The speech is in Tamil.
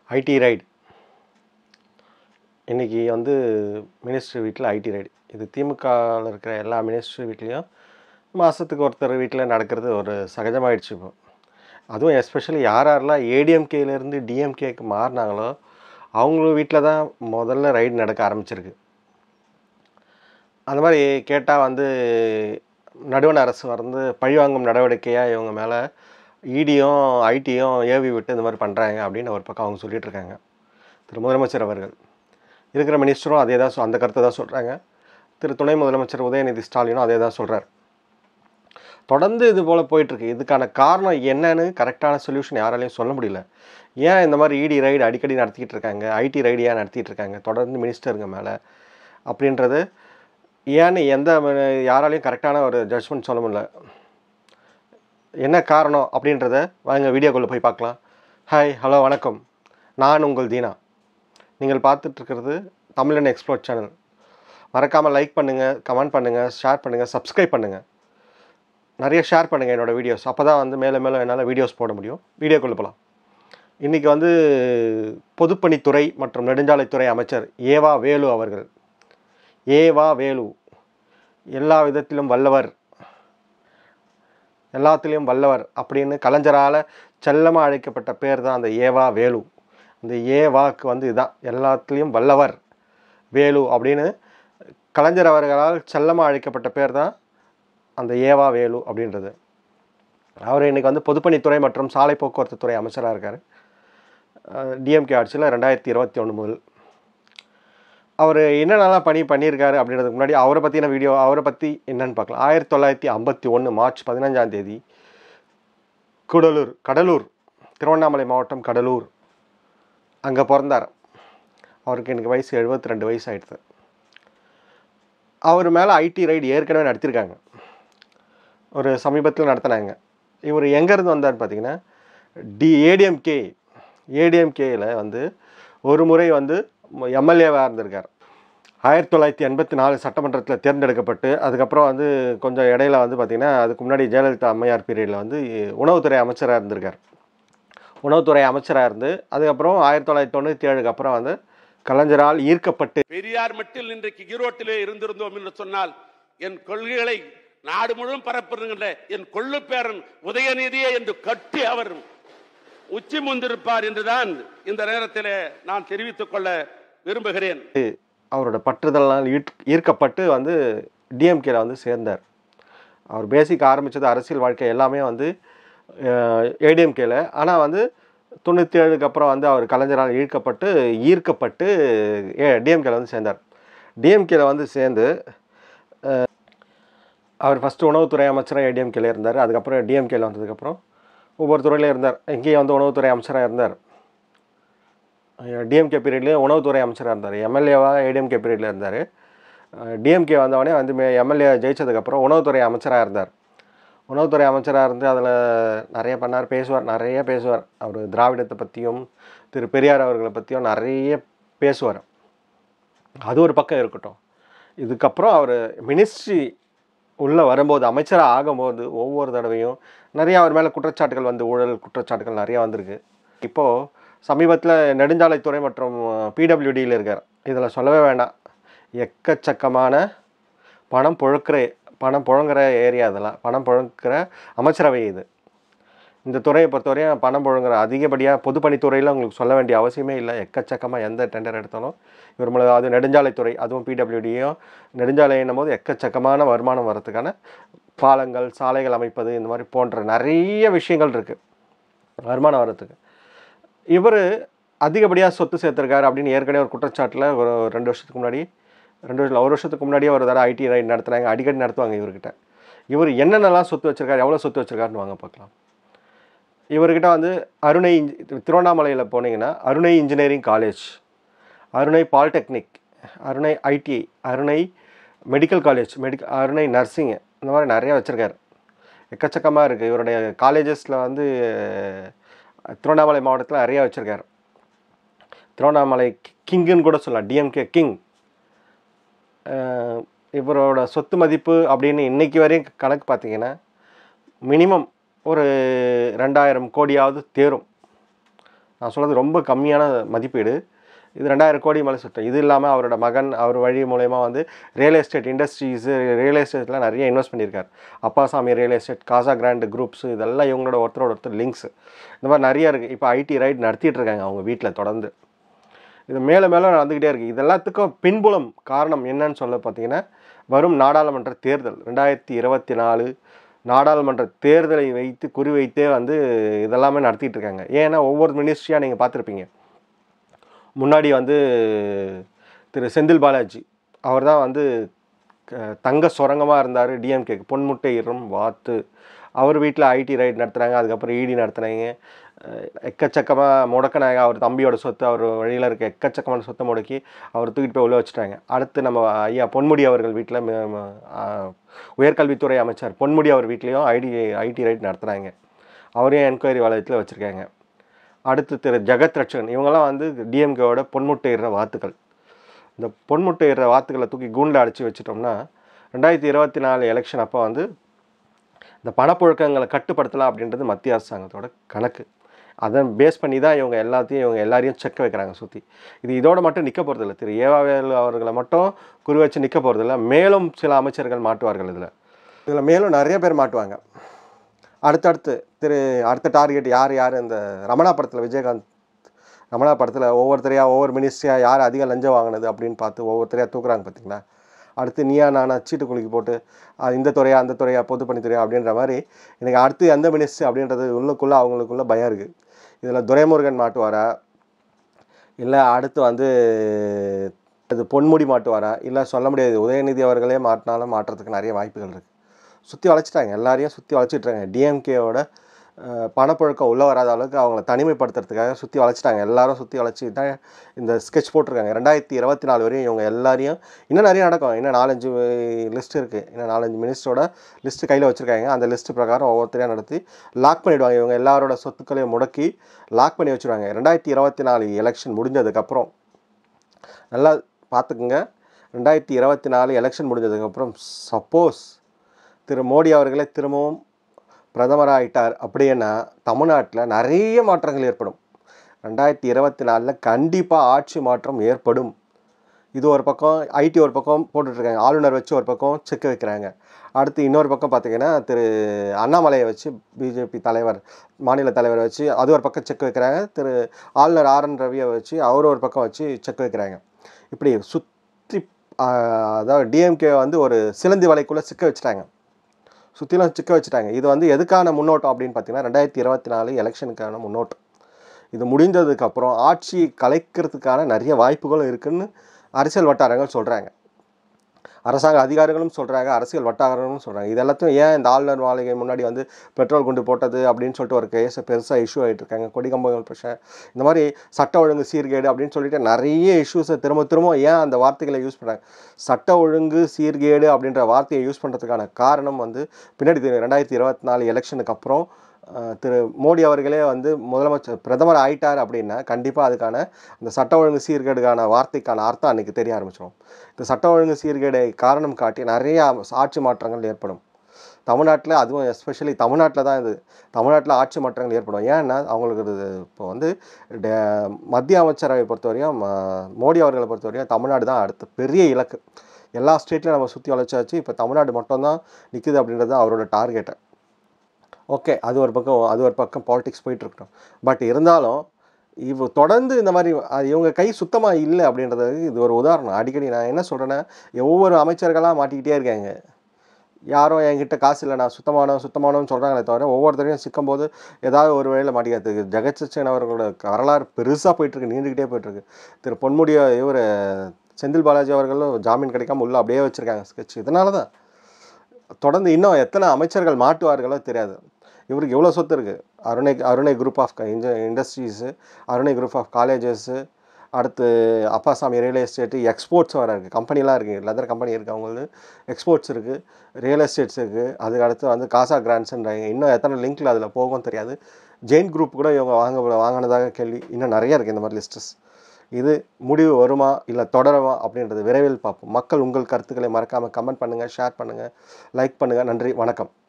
ஐடி ரைடு இன்றைக்கி வந்து மினிஸ்டர் வீட்டில் ஐடி ரைடு இது திமுகவில் இருக்கிற எல்லா மினிஸ்டர் வீட்லேயும் மாதத்துக்கு ஒருத்தர் வீட்டில் நடக்கிறது ஒரு சகஜமாயிடுச்சு இப்போ அதுவும் எஸ்பெஷலி யார் யாரெல்லாம் ஏடிஎம்கேலேருந்து டிஎம்கேக்கு மாறினாங்களோ அவங்களும் வீட்டில் தான் முதல்ல ரைடு நடக்க ஆரம்பிச்சிருக்கு அந்த மாதிரி கேட்டால் வந்து நடுவண் அரசு வந்து பழிவாங்கும் நடவடிக்கையாக இவங்க மேலே இடியும் ஐடியும் ஏவி விட்டு இந்த மாதிரி பண்ணுறாங்க அப்படின்னு ஒரு பக்கம் அவங்க சொல்லிட்டு இருக்காங்க திரு முதலமைச்சர் அவர்கள் இருக்கிற மினிஸ்டரும் அதே தான் சொ- அந்த கருத்தை தான் சொல்கிறாங்க திரு துணை முதலமைச்சர் உதயநிதி ஸ்டாலினும் அதே தான் சொல்கிறார் தொடர்ந்து இது போல் போயிட்டுருக்கு இதுக்கான காரணம் என்னன்னு கரெக்டான சொல்யூஷன் யாராலையும் சொல்ல முடியல ஏன் இந்த மாதிரி இடி ரைடு அடிக்கடி நடத்திக்கிட்டு இருக்காங்க ஐடி ரைடு ஏன் நடத்திட்டு இருக்காங்க தொடர்ந்து மினிஸ்டருங்க மேலே அப்படின்றது ஏன்னு எந்த ம- யாராலையும் கரெக்டான ஒரு ஜட்ஜ்மெண்ட் சொல்ல முடியல என்ன காரணம் அப்படின்றத வாங்க வீடியோக்குள்ளே போய் பார்க்கலாம் ஹாய் ஹலோ வணக்கம் நான் உங்கள் தீனா நீங்கள் பார்த்துட்டு இருக்கிறது தமிழன் எக்ஸ்ப்ளோர் சேனல் மறக்காமல் லைக் பண்ணுங்கள் கமெண்ட் பண்ணுங்கள் ஷேர் பண்ணுங்கள் சப்ஸ்கிரைப் பண்ணுங்கள் நிறைய ஷேர் பண்ணுங்கள் என்னோடய வீடியோஸ் அப்போ தான் வந்து மேலே மேலே என்னால் வீடியோஸ் போட முடியும் வீடியோக்குள்ளே போகலாம் இன்றைக்கி வந்து பொதுப்பணித்துறை மற்றும் நெடுஞ்சாலைத்துறை அமைச்சர் ஏவா வேலு அவர்கள் ஏவா வேலு எல்லா விதத்திலும் வல்லவர் எல்லாத்துலேயும் வல்லவர் அப்படின்னு கலைஞரால் செல்லமாக அழைக்கப்பட்ட பேர் தான் அந்த ஏவா வேலு அந்த ஏவாக்கு வந்து இதான் எல்லாத்துலேயும் வல்லவர் வேலு அப்படின்னு கலைஞர் அவர்களால் செல்லமாக அழைக்கப்பட்ட பேர் தான் அந்த ஏவா வேலு அப்படின்றது அவர் இன்னைக்கு வந்து பொதுப்பணித்துறை மற்றும் சாலை போக்குவரத்து துறை அமைச்சராக இருக்கார் டிஎம்கே ஆட்சியில் ரெண்டாயிரத்தி இருபத்தி ஒன்று முதல் அவர் என்னென்னலாம் பணி பண்ணியிருக்காரு அப்படின்றதுக்கு முன்னாடி அவரை பற்றின வீடியோ அவரை பற்றி என்னன்னு பார்க்கலாம் ஆயிரத்தி தொள்ளாயிரத்தி ஐம்பத்தி ஒன்று மார்ச் பதினஞ்சாம் தேதி கூடலூர் கடலூர் திருவண்ணாமலை மாவட்டம் கடலூர் அங்கே பிறந்தார் அவருக்கு எனக்கு வயசு 72 ரெண்டு வயசு ஆயிடுது அவர் மேலே ஐடி ரைடு ஏற்கனவே நடத்தியிருக்காங்க ஒரு சமீபத்தில் நடத்தினாங்க இவர் எங்கேருந்து வந்தார்னு பார்த்தீங்கன்னா டி ஏடிஎம்கே ஏடிஎம்கேயில் வந்து ஒரு முறை வந்து எம்எல்ஏவாக இருந்திருக்கார் ஆயிரத்தி தொள்ளாயிரத்தி எண்பத்தி நாலு சட்டமன்றத்தில் தேர்ந்தெடுக்கப்பட்டு அதுக்கப்புறம் வந்து கொஞ்சம் இடையில வந்து பார்த்திங்கன்னா அதுக்கு முன்னாடி ஜெயலலிதா அம்மையார் பீரியடில் வந்து உணவுத்துறை அமைச்சராக இருந்திருக்கார் உணவுத்துறை அமைச்சராக இருந்து அதுக்கப்புறம் ஆயிரத்தி தொள்ளாயிரத்தி தொண்ணூற்றி ஏழுக்கு அப்புறம் வந்து கலைஞரால் ஈர்க்கப்பட்டு பெரியார் மட்டில் இன்றைக்கு ஈரோட்டிலே இருந்திருந்தோம் என்று சொன்னால் என் கொள்கைகளை நாடு முழுவதும் பரப்புகின்ற என் கொள்ளு பேரன் உதயநிதியே என்று கட்டி அவர் உச்சி முந்திருப்பார் என்றுதான் இந்த நேரத்திலே நான் தெரிவித்துக் கொள்ள விரும்புகிறேன் அவரோட பற்றுதலால் ஈர்க் ஈர்க்கப்பட்டு வந்து டிஎம்கேல வந்து சேர்ந்தார் அவர் பேசிக் ஆரம்பித்தது அரசியல் வாழ்க்கை எல்லாமே வந்து ஏடிஎம்கேல ஆனால் வந்து தொண்ணூற்றி ஏழுக்கு அப்புறம் வந்து அவர் கலைஞரால் ஈர்க்கப்பட்டு ஈர்க்கப்பட்டு ஏ டிஎம்கேல வந்து சேர்ந்தார் டிஎம்கேல வந்து சேர்ந்து அஹ், அவர் ஃபஸ்ட்டு உணவுத்துறை அமைச்சராக ஏடிஎம்கேல இருந்தார் அதுக்கப்புறம் டிஎம்கேல வந்ததுக்கப்புறம் ஒவ்வொரு துறையில இருந்தார் இங்கேயும் வந்து உணவுத்துறை அமைச்சராக இருந்தார் டிஎம்கே பீரியட்லேயே உணவுத்துறை அமைச்சராக இருந்தார் எம்எல்ஏவாக ஏடிஎம்கே பீரியடில் இருந்தார் டிஎம்கே வந்தவொடனே வந்து எம்எல்ஏ ஜெயிச்சதுக்கப்புறம் உணவுத்துறை அமைச்சராக இருந்தார் உணவுத்துறை அமைச்சராக இருந்து அதில் நிறைய பண்ணார் பேசுவார் நிறைய பேசுவார் அவர் திராவிடத்தை பற்றியும் திரு பெரியார் அவர்களை பற்றியும் நிறைய பேசுவார் அது ஒரு பக்கம் இருக்கட்டும் இதுக்கப்புறம் அவர் மினிஸ்ட்ரி உள்ளே வரும்போது அமைச்சராக ஆகும்போது ஒவ்வொரு தடவையும் நிறைய அவர் மேலே குற்றச்சாட்டுகள் வந்து ஊழல் குற்றச்சாட்டுகள் நிறைய வந்திருக்கு இப்போது சமீபத்தில் நெடுஞ்சாலைத்துறை மற்றும் பிடபிள்யூடியில் இருக்கார் இதில் சொல்லவே வேண்டாம் எக்கச்சக்கமான பணம் புழக்கிற பணம் புழங்குற ஏரியா இதெல்லாம் பணம் புழங்குற அமைச்சரவை இது இந்த துறையை பொறுத்தவரையும் பணம் புழங்குற அதிகப்படியாக பொதுப்பணித்துறையில் உங்களுக்கு சொல்ல வேண்டிய அவசியமே இல்லை எக்கச்சக்கமாக எந்த டெண்டர் எடுத்தாலும் இவர் மூலம் அது நெடுஞ்சாலைத்துறை அதுவும் பிடபிள்யூடியும் நெடுஞ்சாலை என்னும் போது எக்கச்சக்கமான வருமானம் வரதுக்கான பாலங்கள் சாலைகள் அமைப்பது இந்த மாதிரி போன்ற நிறைய விஷயங்கள் இருக்குது வருமானம் வர்றதுக்கு இவர் அதிகப்படியாக சொத்து சேர்த்துருக்காரு அப்படின்னு ஏற்கனவே ஒரு குற்றச்சாட்டில் ஒரு ஒரு ரெண்டு வருஷத்துக்கு முன்னாடி ரெண்டு வருஷம் ஒரு வருஷத்துக்கு முன்னாடியே ஒரு தடவை ஐடி ரைட் நடத்துனாங்க அடிக்கடி நடத்துவாங்க இவர்கிட்ட இவர் என்னென்னலாம் சொத்து வச்சிருக்காரு எவ்வளோ சொத்து வச்சிருக்காருன்னு வாங்க பார்க்கலாம் இவர்கிட்ட வந்து அருணை இன்ஜி- திருவண்ணாமலையில் போனீங்கன்னா Arunai engineering college Arunai polytechnic Arunai IT Arunai medical college மெடிக்க அருணை நர்சிங் இந்த மாதிரி நிறைய வச்சுருக்காரு எக்கச்சக்கமாக இருக்குது இவருடைய காலேஜஸில் வந்து திருவண்ணாமலை மாவட்டத்தில் நிறைய வச்சுருக்காரு திருவண்ணாமலை கிங்குன்னு கூட சொல்லலாம் டிஎம்கே கிங் இவரோட சொத்து மதிப்பு அப்படின்னு இன்னைக்கு வரையும் கணக்கு பார்த்தீங்கன்னா மினிமம் ஒரு ரெண்டாயிரம் கோடியாவது தேரும் நான் சொல்கிறது ரொம்ப கம்மியான மதிப்பீடு இது ரெண்டாயிரம் கோடி மேலே சுத்தம் இது இல்லாமல் அவரோட மகன் அவர் வழி மூலயமா வந்து ரியல் எஸ்டேட் இண்டஸ்ட்ரீஸு ரியல் எஸ்டேட்டில் நிறைய இன்வெஸ்ட் பண்ணியிருக்காரு Appasamy real estate Casagrand groups இதெல்லாம் இவங்களோட ஒருத்தரோட ஒருத்தர் லிங்க்ஸ் இந்த மாதிரி நிறைய இருக்குது இப்போ ஐடி ரைட் நடத்திட்டு இருக்காங்க அவங்க வீட்டில் தொடர்ந்து இது மேலே மேலே நடந்துக்கிட்டே இருக்குது இது எல்லாத்துக்கும் பின்புலம் காரணம் என்னன்னு சொல்ல பார்த்தீங்கன்னா வரும் நாடாளுமன்ற தேர்தல் ரெண்டாயிரத்தி இருபத்தி நாலு நாடாளுமன்ற தேர்தலை வைத்து குறிவைத்தே வந்து இதெல்லாமே நடத்திட்டு இருக்காங்க ஏன்னா ஒவ்வொரு மினிஸ்ட்ரியாக நீங்கள் பார்த்துருப்பீங்க முன்னாடி வந்து திரு செந்தில் பாலாஜி அவர் தான் வந்து க- தங்க சுரங்கமாக இருந்தார் டிஎம்கேக்கு பொன்முட்டை இரும் வாத்து அவர் வீட்டில் ஐடி ரைட் நடத்துனாங்க அதுக்கப்புறம் இடி நடத்துனாங்க அஹ் எக்கச்சக்கமாக முடக்கினாங்க அவர் தம்பியோட சொத்து அவர் வழியில் இருக்க எக்கச்சக்கமான சொத்தை முடக்கி அவர் தூக்கிட்டு போய் உள்ள வச்சுட்டாங்க அடுத்து நம்ம ஐயா பொன்முடி அவர்கள் வீட்டில் உயர்கல்வித்துறை அமைச்சர் பொன்முடி அவர் வீட்லேயும் ஐடி ஐடி ரைட் நடத்துனாங்க அவரையும் என்கொயரி வளையத்தில் வச்சுருக்காங்க அடுத்து திரு ஜெகத் ரட்சகன் இவங்கெல்லாம் வந்து டிஎம்கேவோட பொன்முட்டையிடுற வாத்துக்கள் இந்த பொன்முட்டையிடுற வாத்துக்களை தூக்கி கூண்டில் அடைச்சி வச்சிட்டோம்னா ரெண்டாயிரத்தி இருபத்தி நாலு எலெக்ஷன் அப்போ வந்து இந்த பணப்புழக்கங்களை கட்டுப்படுத்தலாம் அப்படின்றது மத்திய அரசாங்கத்தோட கணக்கு அதை பேஸ் பண்ணி தான் இவங்க எல்லாத்தையும் இவங்க எல்லாரையும் செக் வைக்கிறாங்க சுற்றி இது இதோட மட்டும் நிற்க போகிறதில்ல திரு ஏவாவேலு அவர்களை மட்டும் குறி வச்சு நிற்க போகிறதில்ல மேலும் சில அமைச்சர்கள் மாட்டுவார்கள் இதில் இதில் மேலும் நிறைய பேர் மாட்டுவாங்க அடுத்தடுத்து திரு அடுத்த டார்கெட் யார் யார் இந்த ரமணா படத்தில் விஜயகாந்த் ரமணா படத்தில் ஒவ்வொருத்தரையாக ஒவ்வொரு மினிஸ்ட்ரியாக யார் அதிக லஞ்சம் வாங்கினது அப்படின்னு பார்த்து ஒவ்வொருத்தரையாக தூக்குறாங்க பார்த்தீங்களா அடுத்து நீயா நானா சீட்டு குலுக்கி போட்டு அஹ், இந்த துறையா அந்த துறையா பொதுப்பணித்துறையா அப்படின்ற மாதிரி எனக்கு அடுத்து எந்த மினிஸ்ட்ரி அப்படின்றது உள்ளுக்குள்ளே அவங்களுக்குள்ள பயம் இருக்குது இதில் துரைமுருகன் மாட்டுவாரா இல்லை அடுத்து வந்து இது பொன்முடி மாட்டுவாரா இல்லை சொல்ல முடியாது உதயநிதி அவர்களே மாட்டினாலும் மாட்டுறதுக்கு நிறைய வாய்ப்புகள் இருக்குது சுற்றி வளைச்சிட்டாங்க எல்லாரையும் சுற்றி வளைச்சிட்றாங்க டிஎம்கேவோட பணப்புழக்கம் உள்ளே வராத அளவுக்கு அவங்கள தனிமைப்படுத்துறதுக்காக சுற்றி வளைச்சிட்டாங்க எல்லாரும் சுற்றி வளைச்சி தான் இந்த ஸ்கெட்ச் போட்டிருக்காங்க ரெண்டாயிரத்தி இருபத்தி நாலு வரையும் இவங்க எல்லாரையும் இன்னும் நிறைய நடக்கும் இன்னும் நாலஞ்சு லிஸ்ட் இருக்குது இன்னும் நாலஞ்சு மினிஸ்டரோட லிஸ்ட்டு கையில் வச்சுருக்காங்க அந்த லிஸ்ட் பிரகாரம் ஒவ்வொருத்தரையாக நடத்தி லாக் பண்ணிவிடுவாங்க இவங்க எல்லாரோட சொத்துக்களையும் முடக்கி லாக் பண்ணி வச்சுருவாங்க ரெண்டாயிரத்தி இருபத்தி நாலு எலெக்ஷன் முடிஞ்சதுக்கப்புறம் நல்லா பார்த்துக்குங்க ரெண்டாயிரத்தி இருபத்தி நாலு எலெக்ஷன் முடிஞ்சதுக்கப்புறம் சப்போஸ் திரு மோடி அவர்களே திரும்பவும் பிரதமராகிட்டார் அப்படின்னா தமிழ்நாட்டில் நிறைய மாற்றங்கள் ஏற்படும் ரெண்டாயிரத்தி இருபத்தி நாலில் கண்டிப்பாக ஆட்சி மாற்றம் ஏற்படும் இது ஒரு பக்கம் ஐடி ஒரு பக்கம் போட்டுட்ருக்காங்க ஆளுநர் வச்சு ஒரு பக்கம் செக் வைக்கிறாங்க அடுத்து இன்னொரு பக்கம் பார்த்தீங்கன்னா திரு அண்ணாமலையை வச்சு பிஜேபி தலைவர் மாநில தலைவரை வச்சு அது ஒரு பக்கம் செக் வைக்கிறாங்க திரு ஆளுநர் ஆர் என் ரவியை வச்சு அவர் ஒரு பக்கம் வச்சு செக் வைக்கிறாங்க இப்படி சுற்றி அதாவது டிஎம்கே வந்து ஒரு சிலந்தி வலைக்குள்ளே சிக்க வச்சுட்டாங்க சுற்றிலும் சிக்க வச்சுட்டாங்க இது வந்து எதுக்கான முன்னோட்டம் அப்படின்னு பார்த்தீங்கன்னா ரெண்டாயிரத்தி இருபத்தி நாலு எலெக்ஷனுக்கான முன்னோட்டம் இது முடிந்ததுக்கப்புறம் ஆட்சி கலைக்கிறதுக்கான நிறைய வாய்ப்புகளும் இருக்குன்னு அரசியல் வட்டாரங்கள் சொல்கிறாங்க அரசாங்க அதிகாரிகளும் சொல்கிறாங்க அரசியல் வட்டாரங்களும் சொல்கிறாங்க இது எல்லாத்தையும் ஏன் இந்த ஆளுநர் மாளிகை முன்னாடி வந்து பெட்ரோல் குண்டு போட்டது அப்படின்னு சொல்லிட்டு ஒரு கேஸை பெருசாக இஷ்யூ ஆகிட்டு இருக்காங்க கொடிகம்பங்கள் பிரச்சனை இந்த மாதிரி சட்ட ஒழுங்கு சீர்கேடு அப்படின்னு சொல்லிட்டு நிறைய இஷ்யூஸை திரும்ப திரும்ப ஏன் அந்த வார்த்தைகளை யூஸ் பண்ணுறாங்க சட்ட ஒழுங்கு சீர்கேடு அப்படின்ற வார்த்தையை யூஸ் பண்ணுறதுக்கான காரணம் வந்து பின்னாடி தெரியும் ரெண்டாயிரத்தி இருபத்தி நாலு எலெக்ஷனுக்கு அப்புறம் அஹ், திரு மோடி அவர்களே வந்து முதலமைச்சர் பிரதமர் ஆயிட்டார் அப்படின்னா கண்டிப்பாக அதுக்கான அந்த சட்ட ஒழுங்கு சீர்கேடுக்கான வார்த்தைக்கான அர்த்தம் அன்றைக்கி தெரிய ஆரம்பிச்சிடும் இந்த சட்ட ஒழுங்கு சீர்கேடை காரணம் காட்டி நிறைய ஆட்சி மாற்றங்கள் ஏற்படும் தமிழ்நாட்டில் அதுவும் எஸ்பெஷலி தமிழ்நாட்டில் தான் இது தமிழ்நாட்டில் ஆட்சி மாற்றங்கள் ஏற்படும் ஏன்னா அவங்களுக்கு இது இப்போ வந்து டே- மத்திய அமைச்சரவை பொறுத்தவரையும் ம- மோடி அவர்களை பொறுத்தவரையும் தமிழ்நாடு தான் அடுத்த பெரிய இலக்கு எல்லா ஸ்டேட்லையும் நம்ம சுற்றி வளைச்சாச்சு இப்போ தமிழ்நாடு மட்டும்தான் நிற்குது அப்படின்றது தான் அவரோட டார்கெட்டை ஓகே அது ஒரு பக்கம் அது ஒரு பக்கம் பாலிடிக்ஸ் போயிட்டுருக்கட்டும் பட் இருந்தாலும் இவ தொடர்ந்து இந்த மாதிரி அது இவங்க கை சுத்தமாக இல்லை அப்படின்றதுக்கு இது ஒரு உதாரணம் அடிக்கடி நான் என்ன சொல்கிறேன்னா ஒவ்வொரு அமைச்சர்களாக மாட்டிக்கிட்டே இருக்காங்க யாரும் என்கிட்ட காசு இல்லை நான் சுத்தமானவன் சுத்தமானவன் சொல்கிறாங்களே தவிர ஒவ்வொருத்தரையும் சிக்கும்போது ஏதாவது ஒரு வழியில் மாட்டிக்கிறதுக்கு ஜெகச்சன் அவர்களோட வரலாறு பெருசாக போயிட்டுருக்கு நீண்டுக்கிட்டே போயிட்டுருக்கு திரு பொன்முடிய இவர் செந்தில் பாலாஜி அவர்களும் ஜாமீன் கிடைக்காம உள்ள அப்படியே வச்சுருக்காங்க ஸ்கெட்ச் இதனால தான் தொடர்ந்து இன்னும் எத்தனை அமைச்சர்கள் மாட்டுவார்களோ தெரியாது இவருக்கு எவ்வளோ சொத்து இருக்குது அருணை அருணை குரூப் ஆஃப் இன்ஜ industries Arunai group of colleges அடுத்து அப்பாசாமி ரியல் எஸ்டேட்டு எக்ஸ்போர்ட்ஸ் வர இருக்குது கம்பெனிலாம் இருக்குது லெதர் கம்பெனி இருக்குது அவங்களுக்கு எக்ஸ்போர்ட்ஸ் இருக்குது ரியல் எஸ்டேட்ஸ் இருக்குது அதுக்கு அடுத்து வந்து காசா கிராண்ட்ஸ்ன்றாங்க இன்னும் எத்தனை லிங்க்கில் அதில் போகும் தெரியாது ஜெயின் குரூப் கூட இவங்க வாங்க வாங்கினதாக கேள்வி இன்னும் நிறைய இருக்குது இந்த மாதிரி லிஸ்டஸ் இது முடிவு வருமா இல்லை தொடருமா அப்படின்றது விரைவில் பார்ப்போம் மக்கள் உங்கள் கருத்துக்களை மறக்காமல் கமெண்ட் பண்ணுங்கள் ஷேர் பண்ணுங்கள் லைக் பண்ணுங்கள் நன்றி வணக்கம்